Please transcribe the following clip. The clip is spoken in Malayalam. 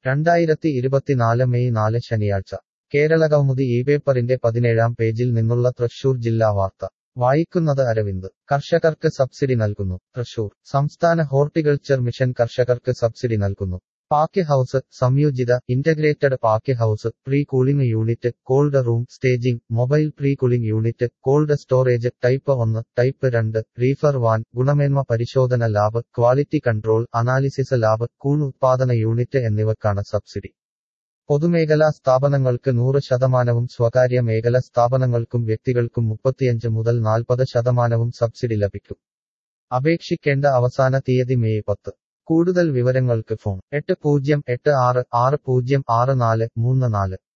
രണ്ടായിരത്തി ഇരുപത്തിനാല് മെയ് നാല് ശനിയാഴ്ച കേരളകൗമുദി ഈ പേപ്പറിന്റെ പതിനേഴാം പേജിൽ നിന്നുള്ള തൃശൂർ ജില്ലാ വാർത്ത വായിക്കുന്നത് അരവിന്ദ് കർഷകർക്ക് സബ്സിഡി നൽകുന്നു തൃശൂർ സംസ്ഥാന ഹോർട്ടിക്കൾച്ചർ മിഷൻ കർഷകർക്ക് സബ്സിഡി നൽകുന്നു പാക്ക് ഹൌസ് സംയോജിത integrated pack house pre cooling unit cold room staging mobile pre cooling unit cold storage type ഒന്ന് ടൈപ്പ് രണ്ട് റീഫർ വാൻ ഗുണമേന്മ പരിശോധന lab quality control analysis lab കൂൺ ഉത്പാദന യൂണിറ്റ് എന്നിവക്കാണ് സബ്സിഡി പൊതുമേഖലാ സ്ഥാപനങ്ങൾക്ക് നൂറ് ശതമാനവും സ്വകാര്യ മേഖല സ്ഥാപനങ്ങൾക്കും വ്യക്തികൾക്കും മുപ്പത്തിയഞ്ച് മുതൽ നാൽപ്പത് ശതമാനവും സബ്സിഡി ലഭിക്കും അപേക്ഷിക്കേണ്ട അവസാന തീയതി മെയ് പത്ത് കൂടുതൽ വിവരങ്ങൾക്ക് ഫോൺ എട്ട് പൂജ്യം എട്ട് ആറ് ആറ് പൂജ്യം ആറ് നാല് മൂന്ന് നാല്